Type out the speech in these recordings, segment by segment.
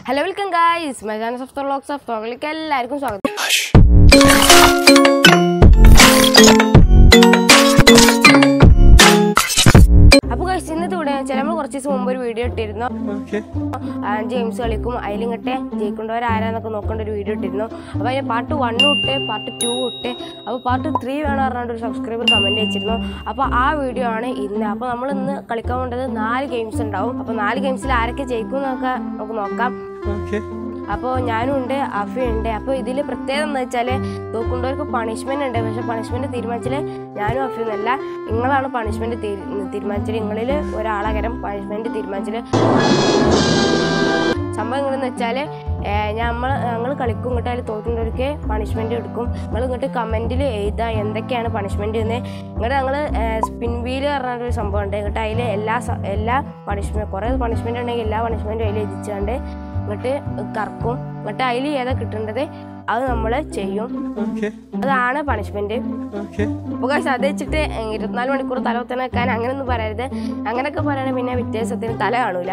Hello welcome guys മെഗാന സഫ്തർ ലോക്സ് ഓഫ് ടോക്കിലേക്ക് എല്ലാവർക്കും സ്വാഗതം അപ്പോൾ ഗൈസ് ഇന്നത്തെ ഇവിടെ വെച്ചാൽ നമ്മൾ കുറച്ച് ദിവസം മുമ്പ് ഒരു വീഡിയോ ഇട്ടിരുന്നു ആ, ജെയിംസ് കളിക്കും അതിലിങ്ങട്ടെ ജയിക്കേണ്ടവർ ആരാന്നൊക്കെ നോക്കേണ്ട ഒരു വീഡിയോ ഇട്ടിരുന്നു അപ്പോൾ അതിന് പാർട്ട് വൺ ഇട്ട് പാർട്ട് ടു ഇട്ട് അപ്പോൾ പാർട്ട് ത്രീ വേണം പറഞ്ഞിട്ട് ഒരു സബ്സ്ക്രൈബർ കമൻറ്റ് വെച്ചിരുന്നു അപ്പോൾ ആ വീഡിയോ ആണ് ഇന്ന് അപ്പോൾ നമ്മൾ ഇന്ന് കളിക്കാൻ വേണ്ടത് നാല് ഗെയിംസ് ഉണ്ടാവും അപ്പോൾ നാല് ഗെയിംസിൽ ആരൊക്കെ ജയിക്കും എന്നൊക്കെ നമുക്ക് നോക്കാം അപ്പോൾ ഞാനും ഉണ്ട് അഫിയുണ്ട് അപ്പോൾ ഇതിൽ പ്രത്യേകത എന്ന് വെച്ചാൽ തോക്കുണ്ടവർക്ക് പണിഷ്മെന്റ് ഉണ്ട് പക്ഷെ പണിഷ്മെന്റ് തീരുമാനിച്ചാൽ ഞാനും അഫിയൊന്നല്ല നിങ്ങളാണ് പണിഷ്മെന്റ് തീരുമാനിച്ചത് നിങ്ങളിൽ ഒരാളകരം പണിഷ്മെന്റ് തീരുമാനിച്ചത് സംഭവം എങ്ങനെയെന്ന് വെച്ചാൽ നമ്മൾ ഞങ്ങൾ കളിക്കും ഇങ്ങോട്ട് അതിൽ തോറ്റുന്നവർക്ക് പണിഷ്മെന്റ് എടുക്കും നിങ്ങൾ ഇങ്ങോട്ട് കമൻറ്റിൽ എഴുതുക എന്തൊക്കെയാണ് പണിഷ്മെന്റ് എന്ന് ഇങ്ങോട്ട് ഞങ്ങൾ സ്പിൻ വീല് പറഞ്ഞൊരു സംഭവം ഉണ്ട് ഇങ്ങോട്ട് അതിൽ എല്ലാ സ- എല്ലാ പണിഷ്മെന്റ് കുറേ പണിഷ്മെന്റ് ഉണ്ടെങ്കിൽ എല്ലാ പണിഷ്മെന്റും അതിൽ എഴുതിച്ചുകൊണ്ട് ഇങ്ങോട്ട് കറക്കും എന്നിട്ട് അതിൽ ഏതാ കിട്ടേണ്ടത് അത് നമ്മൾ ചെയ്യും അതാണ് പണിഷ്മെന്റ് അപ്പോൾ കാശ് അത് വെച്ചിട്ട് ഇരുപത്തിനാല് മണിക്കൂർ തല കുത്തനെ വെക്കാൻ അങ്ങനെയൊന്നും പറയരുത് അങ്ങനെയൊക്കെ പറയുകയാണെങ്കിൽ പിന്നെ വ്യത്യാസത്തിന് തല കാണൂല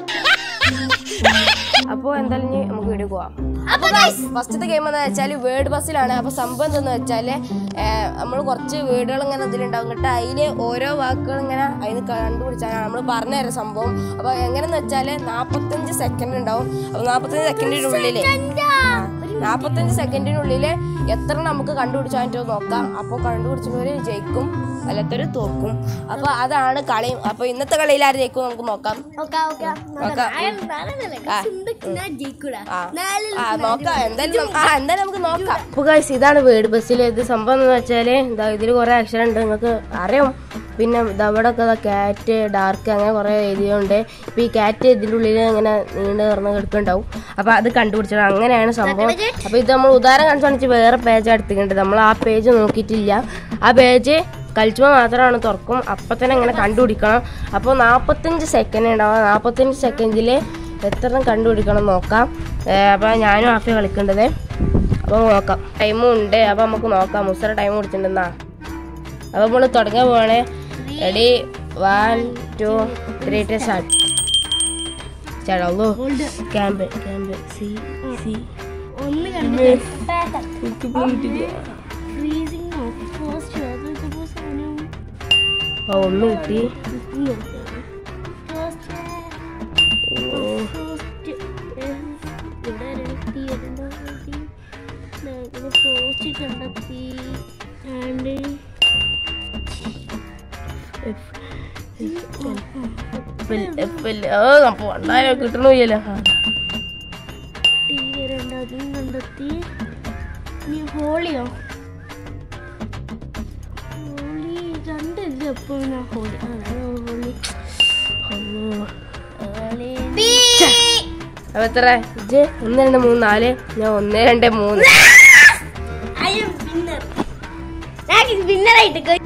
അപ്പോൾ എന്തായാലും ഇനി നമുക്ക് വീഡിയോ പോവാം അപ്പോൾ ഫസ്റ്റത്തെ ഗെയിം എന്ന് വെച്ചാൽ വേർഡ് ബസ്സിലാണ് അപ്പോൾ സംഭവം എന്തെന്ന് വെച്ചാൽ നമ്മൾ കുറച്ച് വേർഡുകൾ ഇങ്ങനെ ഇതിലുണ്ടാവും കേട്ടോ അതിൽ ഓരോ വാക്കുകൾ ഇങ്ങനെ അതിന് കണ്ടുപിടിച്ചാലാണ് നമ്മൾ പറഞ്ഞു തരാം സംഭവം അപ്പോൾ എങ്ങനെയെന്ന് വെച്ചാൽ നാൽപ്പത്തഞ്ച് സെക്കൻഡ് ഉണ്ടാവും അപ്പോൾ നാൽപ്പത്തഞ്ച് സെക്കൻഡിനുള്ളിൽ നാൽപ്പത്തഞ്ച് സെക്കൻഡിനുള്ളിൽ എത്ര നമുക്ക് കണ്ടുപിടിച്ചാൽ പറ്റുമോ നോക്കാം അപ്പോൾ കണ്ടുപിടിച്ചവർ ജയിക്കും അല്ലാത്തൊരു തോക്കും അപ്പോൾ അതാണ് കളി അപ്പോൾ ഇന്നത്തെ കളിയിൽ ആര് ജയിക്കും നമുക്ക് നോക്കാം നോക്കാം. ആ. ആ. ആ നോക്കാം എന്തായാലും നം- ആ എന്തായാലും നമുക്ക് നോക്കാം അപ്പോൾ ഗൈസ് ഇതാണ് വേർഡ് ബസ്സിൽ ഇത് സംഭവം എന്ന് വെച്ചാൽ ഇതാ ഇതിൽ കുറേ അക്ഷരം ഉണ്ട് നിങ്ങൾക്ക് അറിയാം പിന്നെ ഇതാ ഇവിടെ ഒക്കെ കാറ്റ് ഡാർക്ക് അങ്ങനെ കുറേ എഴുതിയുണ്ട് ഇപ്പം ഈ കാറ്റ് ഇതിൻ്റെ ഉള്ളിൽ ഇങ്ങനെ നീണ്ട് തുറന്ന് കിടക്കുന്നുണ്ടാവും അപ്പോൾ അത് കണ്ടുപിടിച്ചത് അങ്ങനെയാണ് സംഭവം അപ്പോൾ ഇത് നമ്മൾ ഉദാഹരണം കാണിച്ചു കാണിച്ച് വേറെ പേജ് എടുത്തിട്ടുണ്ട് നമ്മൾ ആ പേജ് നോക്കിയിട്ടില്ല ആ പേജ് കളിച്ചുമ്പോൾ മാത്രമാണ് തുറക്കും അപ്പം തന്നെ ഇങ്ങനെ കണ്ടുപിടിക്കണം അപ്പോൾ നാൽപ്പത്തഞ്ച് സെക്കൻഡ് ഉണ്ടാവും നാൽപ്പത്തഞ്ച് സെക്കൻഡിൽ എത്ര കണ്ടുപിടിക്കണം നോക്കാം അപ്പോൾ ഞാനും ആഫി കളിക്കേണ്ടത് അപ്പോൾ നോക്കാം ടൈമും ഉണ്ട് അപ്പോൾ നമുക്ക് നോക്കാം മുസറ ടൈം കൊടുത്തിട്ടുണ്ടെന്നാ അപ്പോൾ നമ്മൾ തുടങ്ങാൻ പോവാണ് ready one two three to start ചേട്ടാ ക്യാമ്പ് ക്യാമ്പ് സി സി ആ ഒന്ന് കിട്ടി ഓ കണ്ടെത്തി ആൻഡ് എപ്പൽ എപ്പൽ ഓ അപ്പോൾ ഉണ്ടായാലും കിട്ടണില്ലല്ലോ ടീ രണ്ടാമതും കണ്ടെത്തി നീ ഹോളിയോ ഹോളി രണ്ടില്ല എപ്പോ ഹോളി അതാണ് ഹോളി ഹോളി അപ്പൊ എത്ര ഇജ്ജ് ഒന്ന് രണ്ട് മൂന്ന് നാല് ഞാൻ ഒന്ന് രണ്ട് മൂന്ന് വിന്നറായിട്ട്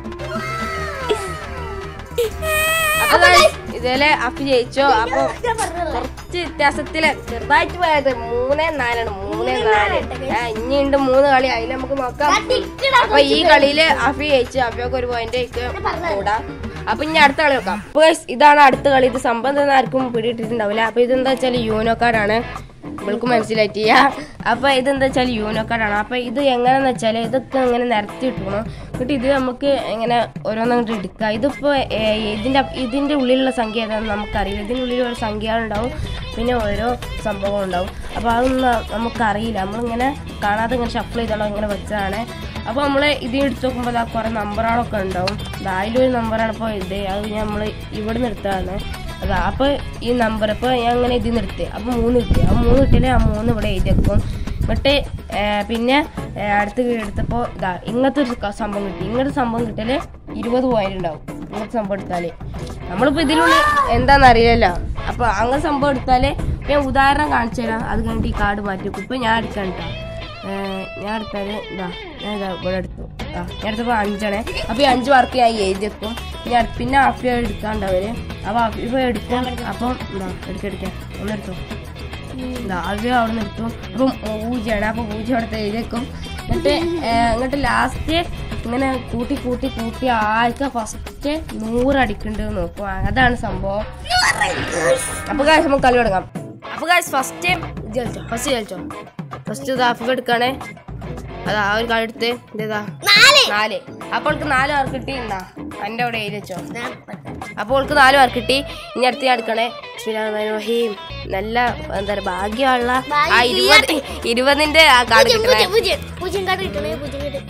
അപ്പൊ guys, ഇതില് അപ്പി ജയിച്ചോ അപ്പൊ കുറച്ച് വ്യത്യാസത്തില് ചെറുതായിട്ട് പോയത് മൂന്നേ നാലാണ് മൂന്നേ നാല് ആ, ഇനിയുണ്ട് മൂന്ന് കളി അതിൽ നമുക്ക് നോക്കാം അപ്പൊ ഈ കളിയില് അഫി ജയിച്ചു അഫിയൊക്കെ ഒരു പോയിന്റ് കൂടാം അപ്പൊ ഇനി അടുത്ത കളി നോക്കാം അപ്പൊ guys, ഇതാണ് അടുത്ത കളി ഇത് സംഭവം എന്താ ആർക്കും പിടിയിട്ടിട്ടുണ്ടാവില്ല അപ്പൊ ഇതെന്താ വെച്ചാൽ യൂനോ കാർഡാണ് നമ്മൾക്ക് മനസ്സിലായിട്ട് അപ്പൊ ഇതെന്താ വെച്ചാൽ യൂനോ കാർഡാണ് അപ്പൊ ഇത് എങ്ങനെയാന്ന് വെച്ചാൽ ഇതൊക്കെ ഇങ്ങനെ നിരത്തി ഇട്ടണം എന്നിട്ട് ഇത് നമുക്ക് ഇങ്ങനെ ഓരോന്നങ്ങോട്ട് എടുക്കാം ഇതിപ്പോ ഏ, ഇതിന്റെ ഇതിന്റെ ഉള്ളിലുള്ള സംഖ്യ ഏതാണെന്ന് നമുക്കറിയില്ല ഇതിന്റെ ഉള്ളിൽ ഒരു സംഖ്യ ഉണ്ടാവും പിന്നെ ഓരോ സംഭവം ഉണ്ടാവും അപ്പൊ അതൊന്നും നമുക്കറിയില്ല നമ്മളിങ്ങനെ കാണാതെ ഇങ്ങനെ ഷഫിൾ ചെയ്തോളാം ഇങ്ങനെ വെച്ചതാണ് അപ്പോൾ നമ്മൾ ഇത് എടുത്ത് നോക്കുമ്പോൾ ആ കുറേ നമ്പറുകളൊക്കെ ഉണ്ടാവും ദാ അതിലൊരു നമ്പറാണ് ഇപ്പോൾ ഇത് അത് നമ്മൾ ഇവിടെ നിന്ന് എടുത്തതാണ് അതാ അപ്പോൾ ഈ നമ്പർ ഇപ്പോൾ ഞാൻ അങ്ങനെ ഇതിൽ നിന്ന് എടുത്ത് അപ്പോൾ മൂന്ന് കിട്ടി ആ മൂന്ന് കിട്ടിയാൽ ആ മൂന്ന് ഇവിടെ എഴുതി വെക്കും എന്നിട്ട് ഏ, പിന്നെ ഏ, അടുത്ത് എടുത്തപ്പോൾ ഇതാ ഇങ്ങനത്തെ ഒരു ക- സംഭവം കിട്ടി ഇങ്ങനത്തെ സംഭവം കിട്ടിയാൽ ഇരുപത് പോയിന്റ് ഉണ്ടാവും ഇങ്ങനത്തെ സംഭവം എടുത്താൽ നമ്മളിപ്പോൾ ഇതിനുള്ളിൽ എന്താണെന്ന് അറിയില്ലല്ലോ അപ്പോൾ അങ്ങനെ സംഭവം എടുത്താൽ ഞാൻ ഉദാഹരണം കാണിച്ചു തരാം അത് കഴിഞ്ഞിട്ട് ഈ കാർഡ് മാറ്റി വെക്കും ഇപ്പോൾ ഞാൻ എടുക്കാൻ കേട്ടോ ഏഹ് ഞാൻ എടുത്താല് ഇതാ ഞാൻ ഇതാ ഇവിടെ എടുത്തു ആ ഞാൻ എടുത്തപ്പോൾ അഞ്ചാണേ അപ്പോൾ ഈ അഞ്ച് മാർക്ക് ഞാൻ എഴുതി വെക്കും പിന്നെ അടുത്ത് പിന്നെ ആഫിയ എടുക്കാണ്ടവര് അപ്പോൾ ആഫിഫ എടുക്കും അപ്പം ഇതാ എടുക്കെടുക്കാം ഒന്ന് എടുത്തോ ഇതാ ആഫിയ അവിടെ നിന്ന് എടുത്തു അപ്പം പൂജയാണ് അപ്പോൾ പൂജ അവിടെ എഴുതി വെക്കും എന്നിട്ട് ഏഹ്, എന്നിട്ട് ലാസ്റ്റ് ഇങ്ങനെ കൂട്ടി കൂട്ടി കൂട്ടി ആൾക്ക് ഫസ്റ്റ് നൂറ് അടിക്കുന്നുണ്ട് നോക്കും അതാണ് സംഭവം അപ്പൊ കാശ് നമുക്ക് കളി തുടങ്ങാം അപ്പൊ ഗൈസ് ഫസ്റ്റ് കളിച്ചോ ഫസ്റ്റ് കളിച്ചോ ഫസ്റ്റ് ഇത് ഹാഫ് എടുക്കാണേ അതാ ആ ഒരു കളി എടുത്ത് ഇതേതാ നാല് നാല് അപ്പോൾ അവൾക്ക് നാല് മാർക്ക് കിട്ടി എന്നാ എൻ്റെ അവിടെ എഴുതി വെച്ചോ അപ്പോൾ അവൾക്ക് നാല് മാർക്ക് കിട്ടി ഇനി അടുത്ത് ഞാൻ എടുക്കണേ ബിസ്മില്ലാഹിം നല്ല എന്താ പറയുക ഭാഗ്യമുള്ള ആ ഇരുപത് ഇരുപതിൻ്റെ ആ കാർഡ് പൂജ്യം കിട്ടണേ പൂജ്യം പൂജ്യം പൂജ്യം കാർഡ് കിട്ടണേ പൂജ്യം കിട്ടും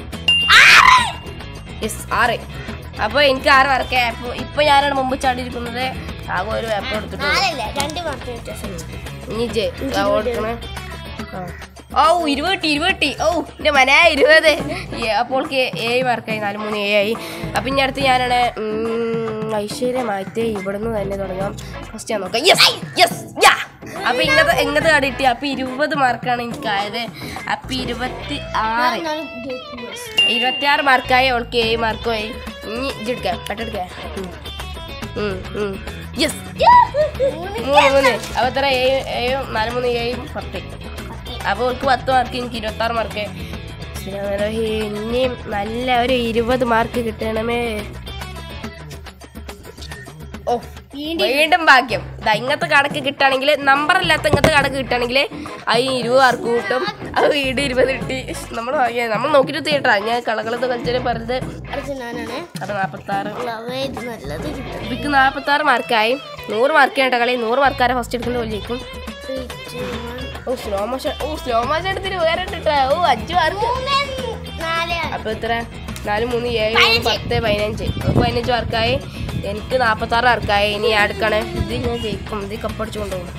യെസ് ആറ് അപ്പോൾ എനിക്ക് ആറ് മാർക്ക് അപ്പോൾ ഇപ്പോൾ ഞാനാണ് മുമ്പ് ചാടിയിരിക്കുന്നത് ആകെ ഒരു പേപ്പർ എടുത്തിട്ടുള്ളൂ നാലല്ലേ രണ്ട് മാർക്ക് വ്യത്യാസം ഇനി ജെ കൊടുക്കണേ ആ. ഓ ഇരുപത് കിട്ടി ഇരുപത് കിട്ടി ഓ എൻ്റെ മന ഇരുപത് ഏ, അപ്പോൾ ഏഴ് മാർക്കായി നാല് മൂന്ന് ഏഴ് ആയി അപ്പം ഇനി അടുത്ത് ഞാനാണ് ഉം, ഐശ്വര്യമായിട്ട് ഇവിടുന്ന് തന്നെ തുടങ്ങാം ഫസ്റ്റ് ഞാൻ നോക്കാം യെസ് യെസ് യാ അപ്പം ഇങ്ങനത്തെ ഇങ്ങനത്തെ കാർഡ് കിട്ടി അപ്പം ഇരുപത് മാർക്കാണ് എനിക്കായത് അപ്പം ഇരുപത്തി ആറ് ഇരുപത്തി ആറ് മാർക്കായി അവൾക്ക് ഏഴ് മാർക്കുമായി ഇനി ഇജെടുക്കാം പെട്ടെടുക്കാം യെസ് മൂന്ന് മൂന്ന് അപ്പോൾ എത്ര ഏഴ് ഏഴും നാല് മൂന്ന് ഏഴും പത്ത് അപ്പോൾ അവൾക്ക് പത്ത് മാർക്ക് എനിക്ക് ഇരുപത്തി ആറ് മാർക്ക് ഇനിയും നല്ല ഒരു ഇരുപത് മാർക്ക് കിട്ടണമേ ഓ വീണ്ടും ഭാഗ്യം ദാ ഇങ്ങനത്തെ കണക്ക് കിട്ടുകയാണെങ്കിൽ നമ്പർ ഇല്ലാത്ത ഇങ്ങനത്തെ കണക്ക് കിട്ടുകയാണെങ്കിൽ അതിന് ഇരുപത് മാർക്ക് കൂട്ടും അത് വീണ്ടും ഇരുപത് കിട്ടി നമ്മൾ ഭാഗ്യം നമ്മൾ നോക്കിയിട്ട് തീട്ടാ ഞാൻ കളകളത്ത് കളിച്ചാൽ പറഞ്ഞത് അടുത്ത ഞാനാണ് അത് നാൽപ്പത്തി ആറ് ലവേ ഇത് നല്ലത് കിട്ടും ഇതിക്ക് നാൽപ്പത്തി ആറ് മാർക്കായി നൂറ് മാർക്ക് ചെയ്യേണ്ട കളി നൂറ് മാർക്കാരെ ഫസ്റ്റ് എടുക്കേണ്ട പോലെ ജയിക്കും Three, two, one. ഓ സ്ലോ മോഷൻ ഓ സ്ലോ മോഷൻ എടുത്തിട്ട് വേറെ ഇട്ടിട്ടാ ഓ അഞ്ച് മാർക്ക് മൂന്ന് നാല് അപ്പൊ എത്ര നാല് മൂന്ന് ഏഴ് മൂന്ന് പത്ത് പതിനഞ്ച് അപ്പൊ പതിനഞ്ച് മാർക്കായി എനിക്ക് നാൽപ്പത്തി ആറ് മാർക്കായി ഇനി ഞാൻ എടുക്കണേ ഇത് ഞാൻ ജയിക്കും ഇത് കപ്പടിച്ചു കൊണ്ടുപോകും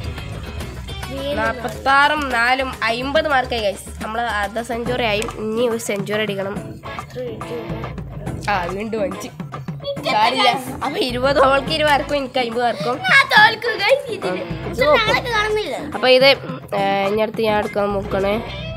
നാൽപ്പത്തി ആറും നാലും അമ്പത് മാർക്കായി ഗൈസ് നമ്മൾ അർദ്ധ സെഞ്ചുറി ആയി ഇനി ഒരു സെഞ്ചുറി അടിക്കണം Three, two, one. ആ വീണ്ടും അഞ്ച് കാര്യമില്ല അപ്പൊ ഇരുപത് അവൾക്ക് ഇരുപത് മാർക്കും എനിക്ക് അമ്പത് മാർക്കും ആ, തോൽക്കും guys ഇതില്. പക്ഷെ ഞങ്ങളൊക്കെ കാണുന്നില്ല അപ്പൊ ഇത് ഏർ, ഇനി അടുത്ത് ഞാൻ എടുക്കാൻ നോക്കണേ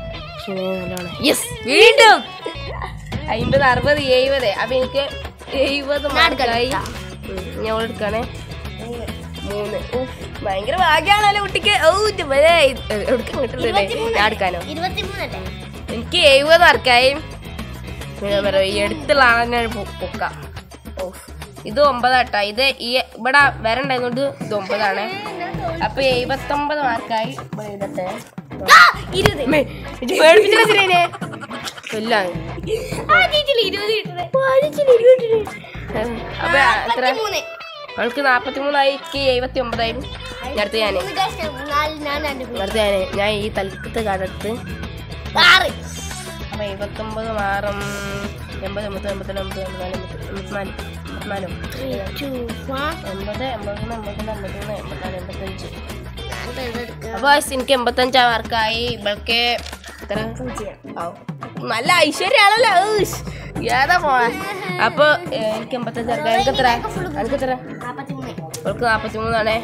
യെസ് വീണ്ടും അമ്പത് അറുപത് എഴുപത് അപ്പൊ എനിക്ക് എഴുപത് മാർക്കായി ഞാൻ അവൾ എടുക്കാണേ മൂന്ന് ഉഫ്, ഭയങ്കര ഭാഗ്യാണല്ലോ കുട്ടിക്ക് ഓ ഇത് വരെ എടുക്കാൻ കിട്ടുന്നില്ലേ ഞാൻ എടുക്കാനോ ഇരുപത്തിമൂന്നല്ലേ എനിക്ക് എഴുപത് മാർക്കായി ഞാൻ പറയാം, ഈ എടുത്തുള്ള ആളെ പൊക്കാം ഓ ഇത് ഒമ്പതാട്ടാ ഇത് ഈ ഇവിടെ വരണ്ടായതുകൊണ്ട് ഇത് ഒമ്പതാണ് അപ്പൊ എഴുപത്തൊമ്പത് മാർക്കായി ഇവിടെ എഴുതട്ടെ ഇരുപത് മേ, ഇജ്ജ് പേടിപ്പിച്ചില്ല ഇതിനെ. എല്ലാം ആദ്യത്തിൽ ഇരുപത് കിട്ടുന്നത് ആദ്യത്തിൽ ഇരുപത് അപ്പൊ എത്ര മൂന്ന് അവൾക്ക് നാപ്പത്തി മൂന്നായി എനിക്ക് എഴുപത്തി ഒമ്പതായി അടുത്ത് ഞാന് മൂന്ന് guys, ഞാൻ- നാല് ഞാൻ രണ്ട് പേര്. അടുത്ത് ഞാന് ഞാൻ ഈ തലക്കത്തെ കടത്ത് ആറ് അപ്പൊ എഴുപത്തൊമ്പത് മാറും എൺപത് എൺപത്തി എൺപത്തിരണ്ട് എൺപത്തിനാല് എൺപത്തിനാല് എൺപത്തിനാല് Three, two, one. എൺപത് എൺപത്തൊന്ന് എൺപത്തിരണ്ട് എൺപത്തിമൂന്ന് എൺപത്തിനാല് എൺപത്തഞ്ച് ഞാൻ ഇതെടുക്കാം. അപ്പൊ എനിക്ക് എൺപത്തഞ്ചാം മാർക്കായി ഇവൾക്ക് എത്ര ഔ. നല്ല ഐശ്വര്യാണല്ലോ ഊഷ്. ഏതാ പോണെ അപ്പൊ ഏ, എനിക്ക് എൺപത്തഞ്ച് മാർക്കായി എനിക്ക് എത്ര എനിക്ക് എത്ര നാപ്പത്തിമൂന്ന്. അവൾക്ക് നാപ്പത്തി മൂന്നാണേ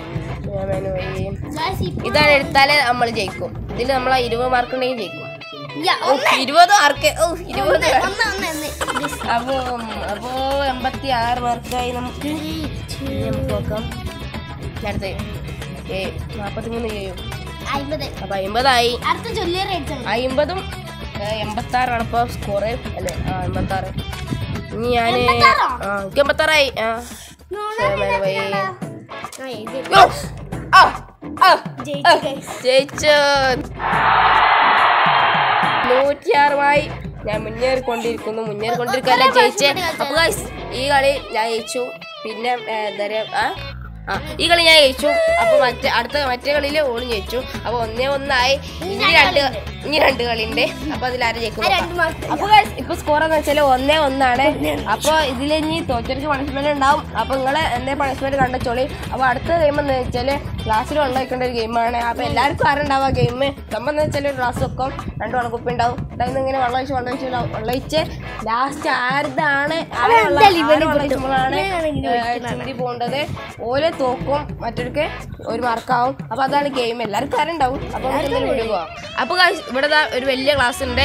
Guys, ഇപ്പൊ- ഇതാണ് എടുത്താലേ നമ്മൾ ജയിക്കും ഇതിൽ നമ്മൾ ഇരുപത് മാർക്ക് ഉണ്ടെങ്കിൽ ജയിക്കും യാ, ഓ, ഇരുപത് മാർക്ക് ഓ ഇരുപത് ഒന്ന്, ഒന്ന്, ഒന്ന്, ഒന്ന്. This. അപ്പോ അപ്പോ എൺപത്തി ആറ് മാർക്കായി നമുക്ക് Three, two, ഇനി നമുക്ക് നോക്കാം അടുത്ത് ഏ നാപ്പത്തി മൂന്ന് ചെയ്യും അമ്പത്. അപ്പൊ അമ്പതായി അടുത്ത ചൊല്ലിയ റേറ്റ് ആണ് അമ്പതും എൺപത്തി ആറാണ് ഇപ്പൊ സ്കോർ അല്ലേ ആ എൺപത്തി ആറ് ഇനി ഞാന് എൺപത്താറോ? ആ എനിക്ക് എൺപത്താറായി ആ ശതമാനം പോയി. ആ, ഇത് ഓ, ആ, ആ, ജയിച്ചു guys. ജയിച്ചു നൂറ്റിയാറുമായി ഞാൻ മുന്നേറിക്കൊണ്ടിരിക്കുന്നു മുന്നേറിക്കൊണ്ടിരിക്കല്ല ജയിച്ചേ അപ്പൊ guys, ഈ കളി ഞാൻ ജയിച്ചു പിന്നെ ഏ, എന്താ പറയാ ആ ആ ഈ കളി ഞാൻ ജയിച്ചു അപ്പൊ മറ്റേ അടുത്ത മറ്റേ കളിയിൽ ഓളും ജയിച്ചു അപ്പൊ ഒന്നേ ഒന്നായി ഇനി രണ്ട് ഇനി രണ്ട് കളിയുണ്ട് അപ്പൊ അതിലാരും ജയിക്കും ആ, രണ്ട് മാർക്ക്. അപ്പൊ guys, ഇപ്പൊ സ്കോർ എന്ന് വെച്ചാൽ ഒന്നേ ഒന്നാണ് അപ്പൊ ഇതിൽ ഇനി തോറ്റർക്ക് പണിഷ്മെന്റ് ഉണ്ടാവും അപ്പൊ നിങ്ങള് എന്തേ പണിഷ്മെന്റ് കണ്ടച്ചോളി അപ്പൊ അടുത്ത ഗെയിം എന്ന് വെച്ചാല് ക്ലാസ്സിൽ ഉണ്ടാക്കേണ്ട ഒരു ഗെയിമാണ് അപ്പൊ എല്ലാവർക്കും അറിയണ്ടാവും ഗെയിം സംഭവം എന്ന് വെച്ചാൽ ഒരു ഗ്ലാസ് വെക്കും രണ്ട് വെള്ളക്കുപ്പി ഉണ്ടാവും അതിൽ ഇങ്ങനെ വെള്ളം ഒഴിച്ച് വെള്ളം ഒഴിച്ച് വെള്ളം വെള്ളം ഒഴിച്ച് ലാസ്റ്റ് ആരുതാണ് ആരെ വെള്ളം- ആരെ വെള്ളം ഒഴിക്കുമ്പോഴാണ് ചുണ്ടി പോകേണ്ടത് ഓരോ തോക്കും മറ്റൊരുക്ക് ഒരു മാർക്കാവും അപ്പൊ അതാണ് ഗെയിം എല്ലാവർക്കും അറിയണ്ടാവും അപ്പൊ നമുക്ക് എന്തെങ്കിലും വീഡിയോ പോവാം അപ്പൊ guys, ഇവിടെ ദാ ഒരു വലിയ ക്ലാസ് ഉണ്ട്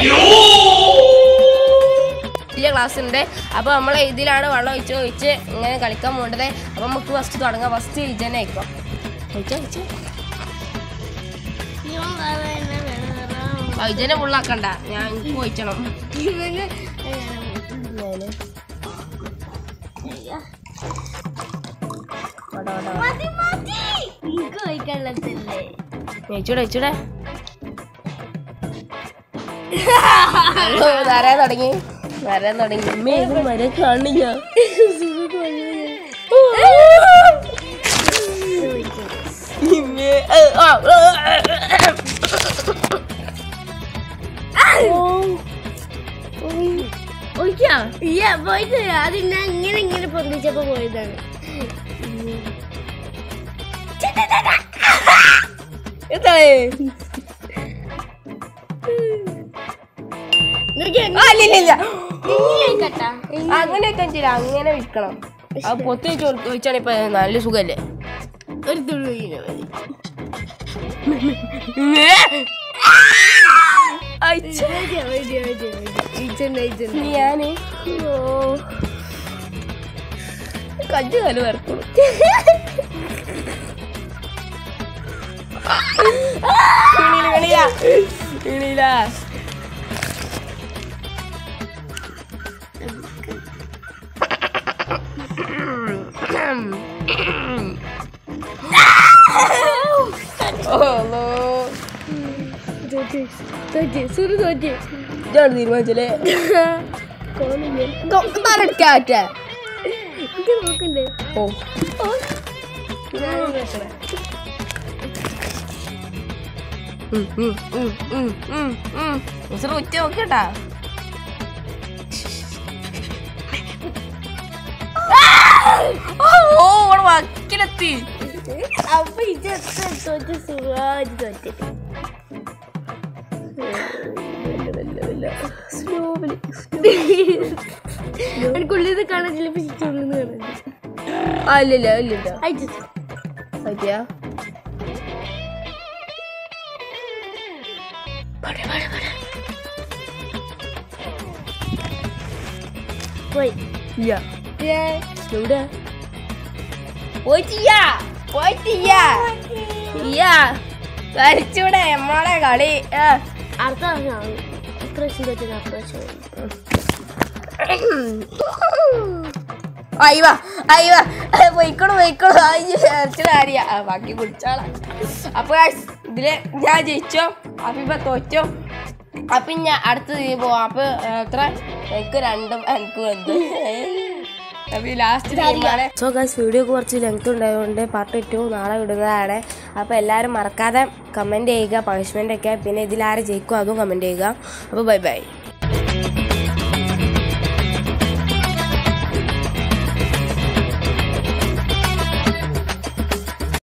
വലിയ ക്ലാസ് ഉണ്ട് അപ്പോൾ നമ്മൾ ഇതിലാണ് വെള്ളം ഒഴിച്ച് ഒഴിച്ച് ഇങ്ങനെ കളിക്കാൻ പോകേണ്ടത് അപ്പോൾ നമുക്ക് ഫസ്റ്റ് തുടങ്ങാം ഫസ്റ്റ് ഇജനെ അയക്കാം ഒഴിച്ചോ ഒഴിച്ചോ ഇവൻ വേറെ എന്നെ വേറെ ആ ഇജനെ ഫുള്ളാക്കണ്ട ഞാൻ എനിക്ക് ഒഴിച്ചണം ഇവന് ഞാന് വട വട വട. മതി മതി എനിക്ക് പോയിക്കള്ളത്തില്ലേ വെച്ചൂടെ വെച്ചൂടെ വരാൻ തുടങ്ങി വരാൻ തുടങ്ങി അമ്മ ഇത് വരെ കാണില്ല ഇമ്മേ, ഏ, ആ, ഏ, ഏ, ഒഴിക്കാ ഇല്ല പോയിട്ട് അത് ഞാൻ ഇങ്ങനെ ഇങ്ങനെ പൊന്തിച്ചപ്പോ പോയതാണ് എന്താണ് ആ, ഇല്ല, ഇല്ല, ഇല്ല. കേട്ടാ അങ്ങനെയൊക്കെ ചെയ്യില്ല അങ്ങനെ വിൽക്കണം അത് പൊത്തി വെച്ച് കൊടുത്ത് വെച്ചാണ് ഇപ്പൊ നല്ല സുഖല്ലേ ഒരു തുള്ളി ഇങ്ങനെ മതി. അയ്ച്ച. മതി, മതി, മതി, മതി. ഇച്ചുണ്ട്, ഇച്ചുണ്ട്. ഞാന് കജ്ജ് കാല് വരക്കുള്ളൂ കിണിയില്ല കിണിയില്ല ഓ തോറ്റ്, തോറ്റ്, സുരു തോറ്റ്. ഇതാണ് തീരുമാനിച്ചല്ലേ തലടിക്കാറ്റ ഇത് നോക്കണ്ടേ ഓ ഉച്ച നോക്കട്ടാ ഓ ഓടെ വക്കിലെത്തി അപ്പൊ ഇത് എത്ര തോറ്റ് സുഖമായിട്ട് തോറ്റ് എനിക്കുള്ളിൽ കാണാൻ ചിലപ്പോ ചുള്ളിന്ന് കാണാൻ ആ ഇല്ലില്ല ഇല്ലില്ല അയച്ചു പറ്റിയാ പോയി ഇല്ല എവിടെ പോയിട്ടില്ല പോയിട്ടില്ല ഇല്ല കളിച്ചൂടെ നമ്മളെ കളി ആ. അടുത്ത പ്രാവശ്യം ഇപ്രാവശ്യം തോറ്റത് അപ്രാവശ്യം അയ്യവാ അയ്യവാ പോയിക്കോളൂ പോയിക്കോളൂ അയച്ചിട്ട് കാര്യ ബാക്കി കുടിച്ചാളാ അപ്പൊ guys, ഇതില് ഞാൻ ജയിച്ചോ അപ്പൊ ഇപ്പൊ തോറ്റോ അപ്പൊ ഞാൻ അടുത്ത തീ പോവാം അപ്പൊ എത്ര എനിക്ക് രണ്ടും എനിക്ക് എന്ത് അപ്പൊ ലാസ്റ്റ് സോ ഗൈസ് വീഡിയോ കുറച്ച് ലെങ്ത് ഉണ്ടായതുകൊണ്ട് പാർട്ട് ടു നാളെ വിടുന്നതാണ് അപ്പോൾ എല്ലാവരും മറക്കാതെ കമൻറ്റ് ചെയ്യുക പണിഷ്മെൻ്റ് ഒക്കെ പിന്നെ ഇതിലാരെ ജയിക്കും അതും കമൻറ്റ് ചെയ്യുക അപ്പോൾ ബൈ ബൈ